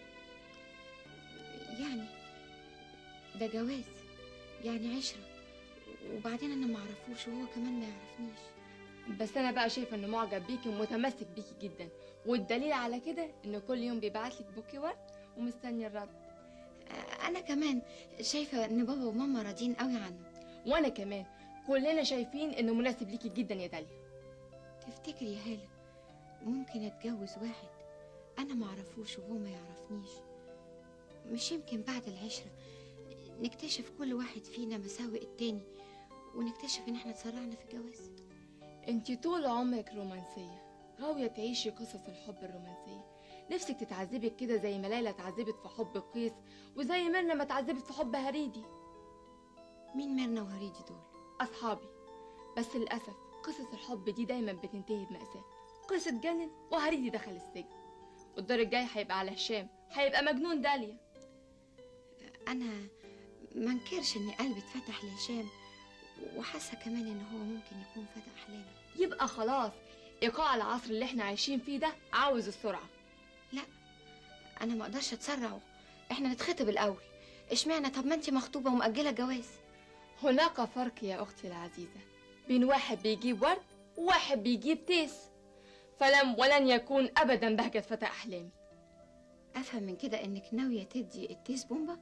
يعني ده جواز يعني عشره وبعدين انا ما اعرفوش وهو كمان ما يعرفنيش بس انا بقى شايفه انه معجب بيكي ومتمسك بيكي جدا والدليل على كده انه كل يوم بيبعتلك بوكي ورد ومستني الرد انا كمان شايفه ان بابا وماما راضيين قوي عنه وانا كمان كلنا شايفين انه مناسب ليكي جدا يا داليا تفتكري يا هاله ممكن اتجوز واحد انا ما اعرفوش وهو ما يعرفنيش مش يمكن بعد العشره نكتشف كل واحد فينا مساوئ التاني ونكتشف ان احنا اتسرعنا في الجواز انتي طول عمرك رومانسيه غاويه تعيشي قصص الحب الرومانسيه نفسك تتعذبك كده زي ما ليلى اتعذبت في حب قيس وزي ميرنا ما اتعذبت في حب هريدي مين ميرنا وهريدي دول اصحابي بس للاسف قصص الحب دي دايما بتنتهي بمأساة قيس اتجنن وهريدي دخل السجن والدور الجاي هيبقى على هشام هيبقى مجنون داليا انا ما انكرش ان قلبي اتفتح لهشام وحاسه كمان ان هو ممكن يكون فتى احلامي يبقى خلاص ايقاع العصر اللي احنا عايشين فيه ده عاوز السرعه لا انا ما اقدرش اتسرع احنا نتخطب الاول اشمعنى طب ما انت مخطوبه ومأجله جواز هناك فرق يا اختي العزيزه بين واحد بيجيب ورد وواحد بيجيب تيس فلم ولن يكون ابدا بهجه فتى احلامي افهم من كده انك ناويه تدي التيس بومبا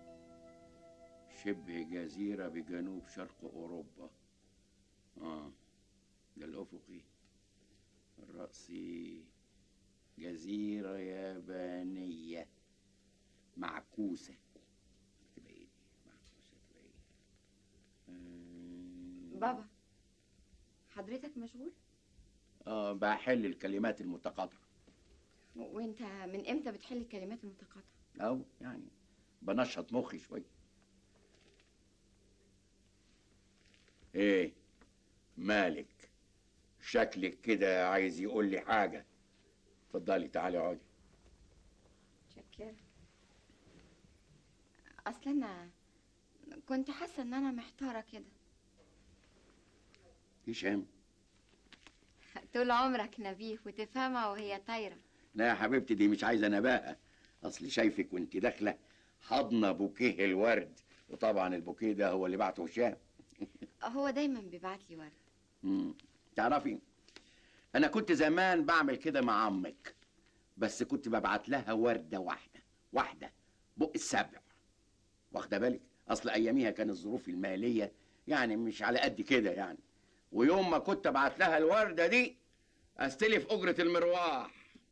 شبه جزيرة بجنوب شرق أوروبا آه ده الأفقي الرأسي جزيرة يابانية معكوسة تبقى إيه دي؟ معكوسة تبقى إيه؟ آه، بابا حضرتك مشغول آه بحل الكلمات المتقاطعة وانت من امتى بتحل الكلمات المتقاطعه أو يعني بنشط مخي شوية إيه مالك شكلك كده عايز يقول لي حاجة اتفضلي تعالي اقعدي شكرا اصل انا كنت حاسه ان انا محتاره كده هشام طول عمرك نبيه وتفهمها وهي طايرة لا يا حبيبتي دي مش عايزه نباهه اصل شايفك وانت داخله حضنه بوكيه الورد وطبعا البوكيه ده هو اللي بعته هشام هو دايما بيبعت لي ورد مم. تعرفي انا كنت زمان بعمل كده مع عمك بس كنت ببعت لها ورده واحده واحده بق السبع واخده بالك اصل اياميها كان الظروف الماليه يعني مش على قد كده يعني ويوم ما كنت ابعت لها الورده دي استلف اجره المروح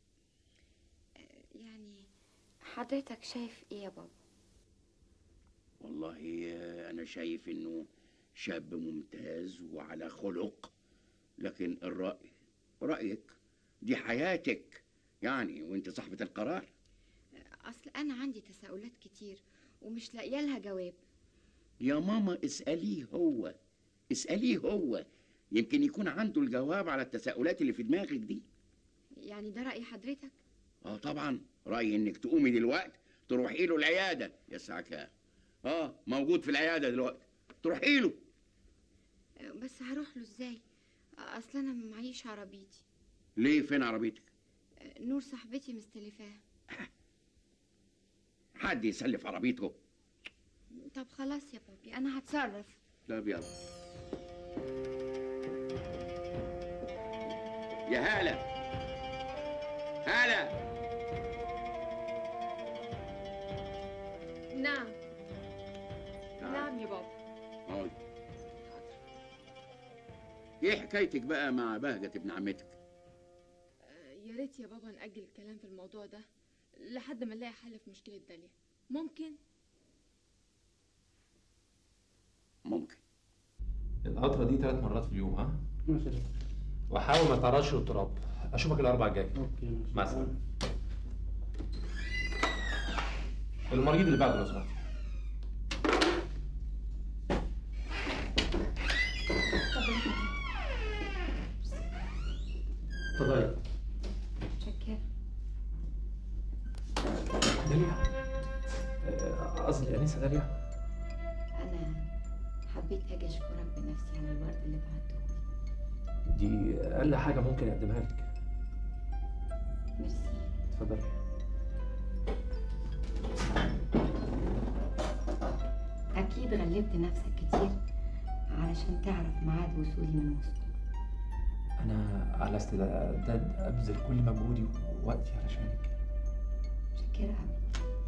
يعني حضرتك شايف ايه يا بابا والله آه، انا شايف انه شاب ممتاز وعلى خلق لكن الراي رايك دي حياتك يعني وانت صاحبه القرار اصل انا عندي تساؤلات كتير ومش لاقيه لها جواب يا ماما اساليه هو اساليه هو يمكن يكون عنده الجواب على التساؤلات اللي في دماغك دي يعني ده راي حضرتك اه طبعا رايي انك تقومي دلوقتي تروحي له العياده يا الساعه كام اه موجود في العياده دلوقتي تروحي له بس هروح له ازاي اصل انا معيش عربيتي ليه فين عربيتك نور صاحبتي مستلفاها حد يسلف عربيته طب خلاص يا بابي انا هتصرف لا يلا يا هالة هالة نعم تعال. نعم يا بابا اقعد ايه حكايتك بقى مع بهجة ابن عمتك يا ريت يا بابا نأجل الكلام في الموضوع ده لحد ما نلاقي حل في مشكلة داليا ممكن ممكن القطرة دي ثلاث مرات في اليوم ها ماشي وحاول ما تعرضش للتراب اشوفك الاربع الجاي اوكي ماشي مع السلامة المريض اللي بعده لو سمحت اتفضلي شكرا داليا آه، قصدي انسه داليا انا حبيت اجي اشكرك بنفسي على الورد اللي بعته دي اقل حاجه ممكن اقدمها لك ميرسي اتفضلي اكيد غلبت نفسك كتير علشان تعرف ميعاد وصولي من موسكو انا على استعداد ابذل كل مجهودي ووقتي علشانك شكرا قوي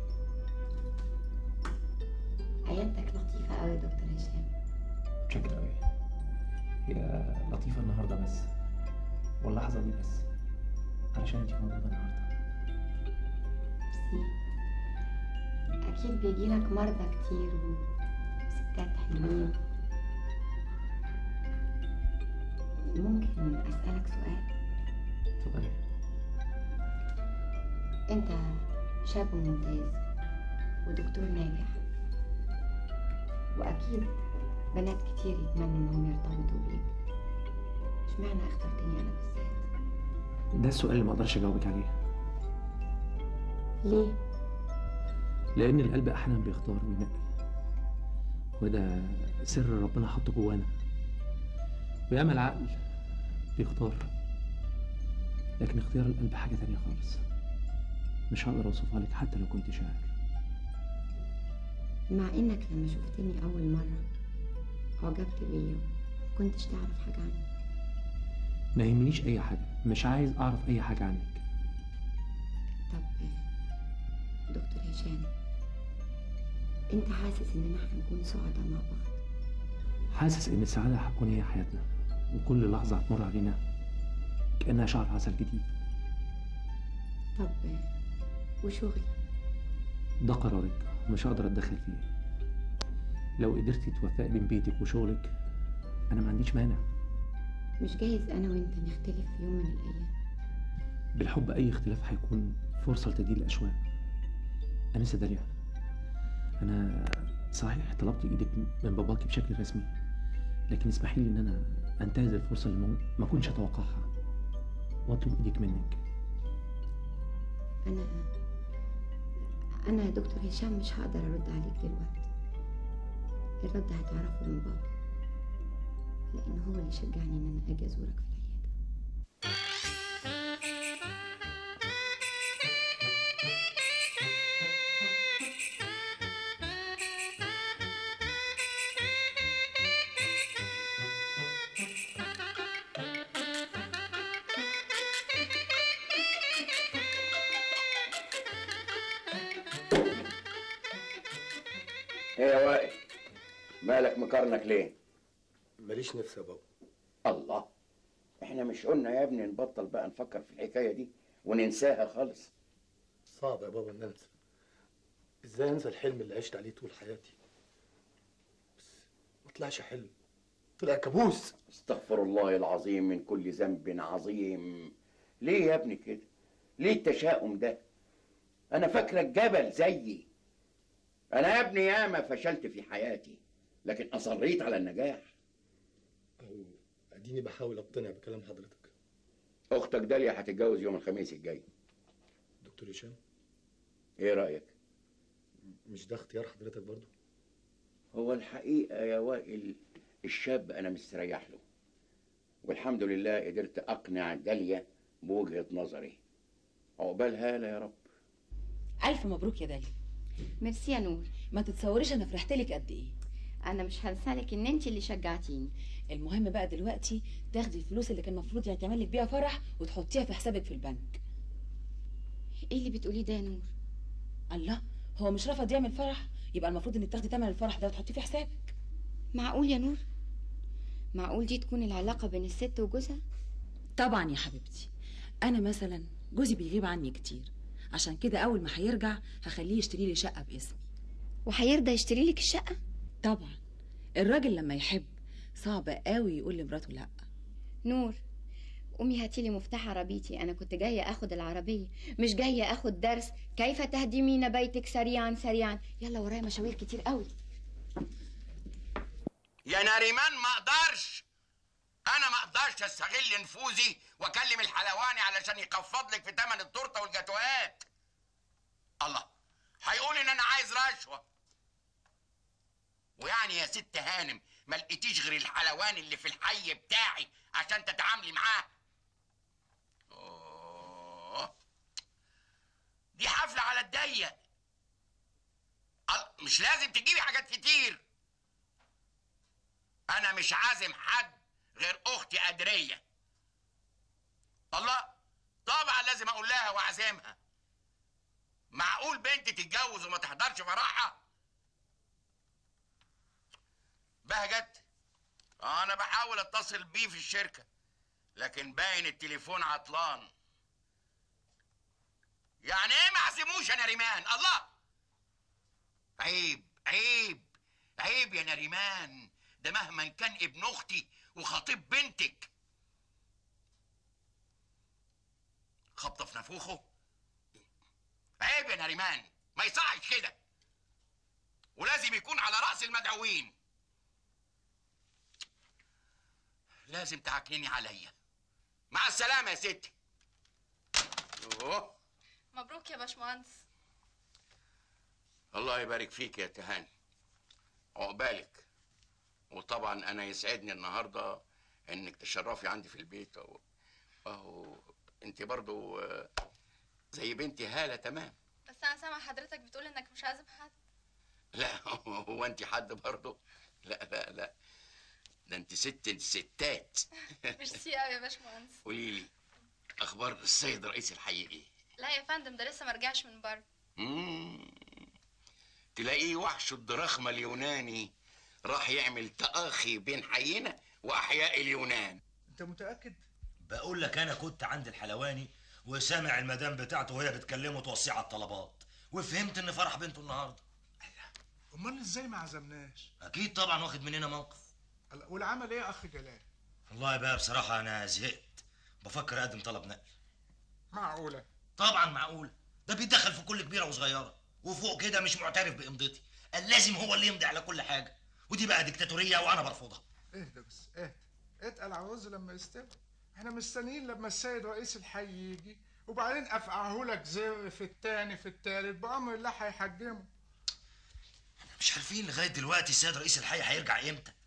عيادتك لطيفة قوي يا دكتور هشام متشكر قوي هي لطيفه النهارده بس واللحظه دي بس علشان انت موجوده النهارده ميرسي اكيد بيجيلك مرضى كتير وستات حلوين ممكن اسالك سؤال اتفضلي انت شاب ممتاز ودكتور ناجح واكيد بنات كتير يتمنوا انهم يرتبطوا بيك اشمعنى اخترتني انا بالذات ده السؤال اللي ما اقدرش اجاوبك عليه ليه لان القلب احيانا بيختار وينقي وده سر ربنا حطه جوانا وياما العقل بيختار لكن اختيار القلب حاجه تانية خالص مش هقدر اوصفها لك حتى لو كنت شاعر مع انك لما شفتني اول مره اعجبت بيا كنتش تعرف حاجه عني ما يهمنيش اي حاجه مش عايز اعرف اي حاجه عنك طب دكتور هشام انت حاسس اننا هنكون سعداء مع بعض حاسس ان السعاده هتكون هي حياتنا وكل لحظه هتمر علينا كانها شهر عسل جديد طب وشغلي ده قرارك مش هقدر اتدخل فيه لو قدرتي توفقي بين بيتك وشغلك انا ما عنديش مانع مش جايز انا وانت نختلف في يوم من الايام بالحب اي اختلاف هيكون فرصه لتجديد الاشواق انسه داليا انا صحيح طلبت ايدك من باباكي بشكل رسمي لكن اسمحي لي ان انا انتهز الفرصه اللي ما- ما كنتش اتوقعها واطلب ايدك منك انا انا يا دكتور هشام مش هقدر ارد عليك دلوقتي الرد هتعرفه من بابا لأن هو اللي شجعني إن أنا أجي أزورك في العيادة ايه يا وائل مالك مكرنك ليه ماليش نفس يا بابا الله احنا مش قلنا يا ابني نبطل بقى نفكر في الحكايه دي وننساها خالص صعب يا بابا ان انسى ازاي انسى الحلم اللي عشت عليه طول حياتي بس ما طلعش حلم طلع كابوس استغفر الله العظيم من كل ذنب عظيم ليه يا ابني كده ليه التشاؤم ده انا فاكرك جبل زيي انا يا ابني ياما فشلت في حياتي لكن اصريت على النجاح أهو اديني بحاول اقتنع بكلام حضرتك اختك داليا هتتجوز يوم الخميس الجاي دكتور هشام ايه رايك مش ده اختيار حضرتك برضو هو الحقيقه يا وائل الشاب انا مستريح له والحمد لله قدرت اقنع داليا بوجهه نظري عقبال هاله يا رب الف مبروك يا داليا ميرسي يا نور ما تتصوريش انا فرحت لك قد ايه أنا مش هنسالك إن أنت اللي شجعتيني المهم بقى دلوقتي تاخدي الفلوس اللي كان المفروض يتعمل لك بيها فرح وتحطيها في حسابك في البنك إيه اللي بتقوليه ده يا نور الله هو مش رفض يعمل فرح يبقى المفروض انك تاخدي ثمن الفرح ده وتحطيه في حسابك معقول يا نور معقول دي تكون العلاقة بين الست وجوزها طبعا يا حبيبتي انا مثلا جوزي بيغيب عني كتير عشان كده اول ما هيرجع هخليه يشتري لي شقه باسمي وهيرضى يشتري لك الشقة طبعا الراجل لما يحب صعب قوي يقول لمراته لا نور قومي هاتيلي مفتاح عربيتي أنا كنت جاية أخد العربية مش جاية أخد درس كيف تهدمين بيتك سريعا سريعا يلا ورايا مشاوير كتير قوي يا ناريمان ما اقدرش انا ما اقدرش استغل نفوذي واكلم الحلواني علشان يخفض لك في ثمن التورته والجاتوهات الله هيقول ان انا عايز رشوه ويعني يا ست هانم ما لقيتيش غير الحلواني اللي في الحي بتاعي عشان تتعاملي معاه أوه. دي حفله على الضيق ال- مش لازم تجيبي حاجات كتير انا مش عازم حد غير اختي قدريه الله طبعا لازم اقول لها واعزمها معقول بنت تتجوز وما تحضرش فرحها بهجت انا بحاول اتصل بيه في الشركه لكن باين التليفون عطلان يعني ايه ما عزموش يا نريمان الله عيب عيب عيب يا نريمان ده مهما كان ابن اختي وخطيب بنتك خبطه في نافوخه عيب يا نريمان ما يصحش كده ولازم يكون على راس المدعوين لازم تعكنيني عليا مع السلامه يا ستي أوه. مبروك يا باشمهندس الله يبارك فيك يا تهاني عقبالك وطبعا انا يسعدني النهارده انك تشرفي عندي في البيت اهو اهو انت برضو آه، زي بنتي هاله تمام بس انا سامع حضرتك بتقول انك مش عازم حد لا هو انت حد برضو لا لا لا ده انت ست الستات ميرسي قوي يا باشمهندس قولي لي اخبار السيد رئيس الحي ايه لا يا فندم ده لسه ما رجعش من بره مم. تلاقيه وحش الدراخمة اليوناني راح يعمل تآخي بين حينا وأحياء اليونان انت متاكد بقول لك انا كنت عند الحلواني وسامع المدام بتاعته وهي بتكلمه توصيه على الطلبات وفهمت ان فرح بنته النهارده امال ازاي ما عزمناش اكيد طبعا واخد مننا موقف والعمل ايه يا اخ جلال والله بقى بصراحه انا زهقت بفكر اقدم طلب نقل معقوله طبعا معقول ده بيتدخل في كل كبيره وصغيره وفوق كده مش معترف بامضتي قال لازم هو اللي يمضي على كل حاجه ودي بقى ديكتاتوريه وانا برفضها اهدى بس اهدى اتقل عوز لما يستوي احنا مستنيين لما السيد رئيس الحي يجي وبعدين افقعه لك زر في التاني في التالت بامر الله هيحجمه مش عارفين لغايه دلوقتي السيد رئيس الحي هيرجع امتى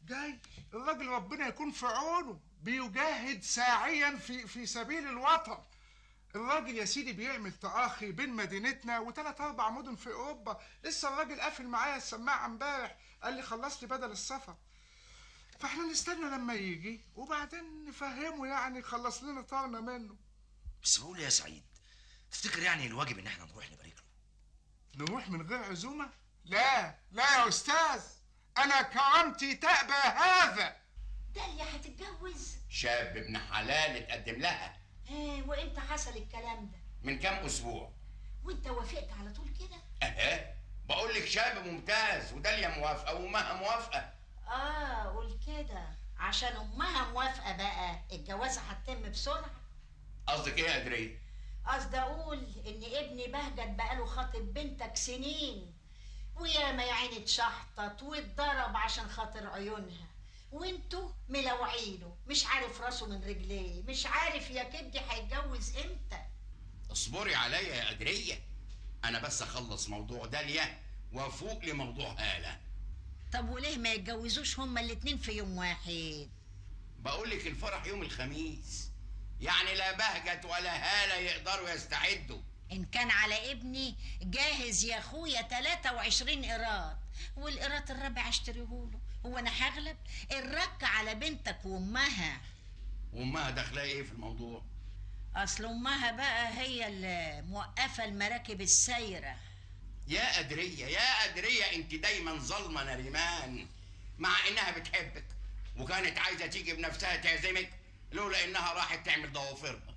جاي الراجل ربنا يكون في عونه بيجاهد ساعيا في في سبيل الوطن الراجل يا سيدي بيعمل تآخي بين مدينتنا وثلاث أربع مدن في أوروبا لسه الراجل قافل معايا السماعة امبارح قال لي خلص لي بدل السفر فاحنا نستنى لما يجي وبعدين نفهمه يعني خلص لنا طارنا منه بس بقول يا سعيد تفتكر يعني الواجب ان احنا نروح نبارك له نروح من غير عزومة؟ لا لا يا أستاذ أنا كرامتي تأبى هذا داليا هتتجوز شاب ابن حلال اتقدم لها ايه وامتى حصل الكلام ده من كام اسبوع وانت وافقت على طول كده اهي بقول لك شاب ممتاز وداليا موافقه وامها موافقه اه قول كده عشان امها موافقه بقى الجوازه هتتم بسرعه قصدك ايه يا ادريه قصدي اقول ان ابني بهجت بقاله خاطب بنتك سنين ويا ما يا عيني اتشحطط واتضرب عشان خاطر عيونها وانتوا ملوعينه مش عارف راسه من رجليه مش عارف يا كبدي هيتجوز امتى اصبري عليا يا ادريه انا بس اخلص موضوع داليا وافوق لموضوع هاله طب وليه ما يتجوزوش هما الاتنين في يوم واحد بقول لك الفرح يوم الخميس يعني لا بهجت ولا هاله يقدروا يستعدوا ان كان على ابني جاهز يا اخويا 23 قيراط والقيراط الرابع اشتريهوله هو انا هغلب الرك على بنتك وامها وامها داخله ايه في الموضوع اصل امها بقى هي اللي موقفه المراكب السايره يا قدرية يا قدرية انت دايما ظالمة نريمان مع انها بتحبك وكانت عايزة تيجي بنفسها تعزمك لولا انها راحت تعمل ضوافرها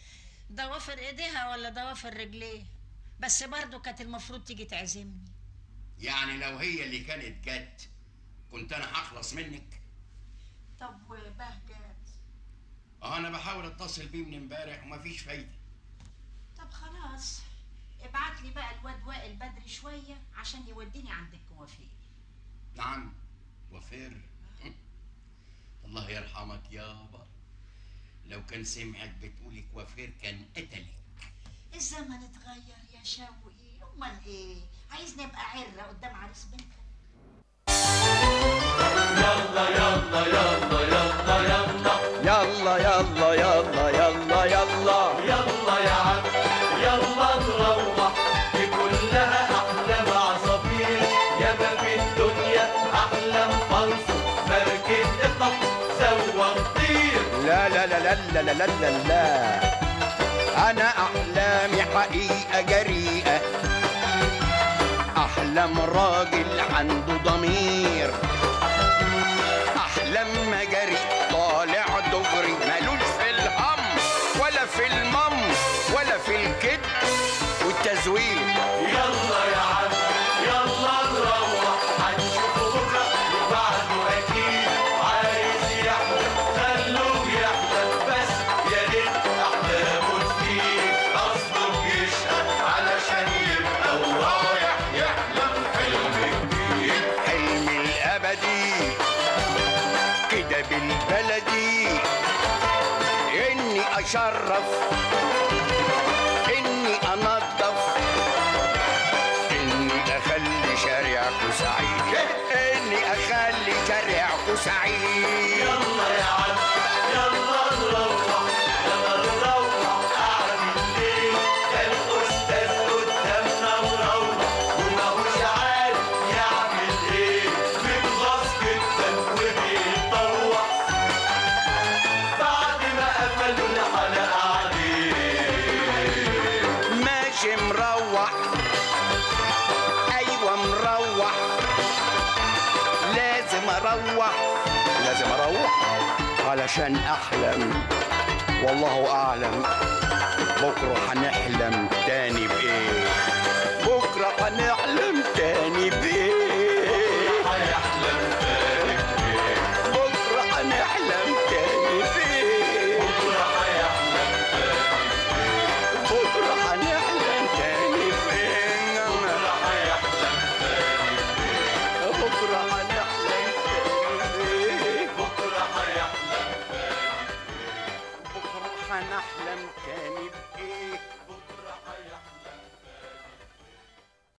ضوافر ايديها ولا ضوافر رجليه بس برضه كانت المفروض تيجي تعزمني يعني لو هي اللي كانت جت كنت انا هخلص منك طب وبهجت اه انا بحاول اتصل بيه من امبارح ومفيش فايدة طب خلاص ابعت لي بقى الواد وائل بدري شويه عشان يوديني عند الكوافير نعم وفير الله يرحمك يابا لو كان سمعك بتقولي كوافير كان قتلك الزمن اتغير يا شوقي امال ايه عايزني ابقى عره قدام عريس بنتك يلا يلا يلا يلا يلا يلا يلا يلا يلا يلا يا عم يلا نروح دي كلها احلام عصافير ياما في الدنيا احلام فلسف مركب قطط زوق طير لا لا لا لا لا لا لا لا لا أنا أحلامي حقيقة جريئة أحلام راجل عنده ضمير أحلام مجري طالع دغري مالوش في الهم ولا في المم ولا في الكذب والتزوير يلا يا عم يلا نروح هنشوف بكره وبعده اكيد عايز يحلم خلوه يحلم بس يا ريت احلامه تفيد اصله بيشقى علشان يبقى ورايح يحلم حلم جديد حلمي الأبدي كده بالبلدي إني أشرف إني أنظف إني أخلي شارعكم سعيد إني أخلي شارعكم سعيد يلا يا عم يلا نروح يلا نروح قاعد الليل الاستاذ قدامنا مروح وماهوش عارف يعمل ايه بيتغاظ جدا وبيتطوح بعد ما قفلوا الحلقه عليه ماشي مروح أيوة مروح لازم أروح لازم أروح علشان أحلم والله أعلم بكرة هنحلم تاني بإيه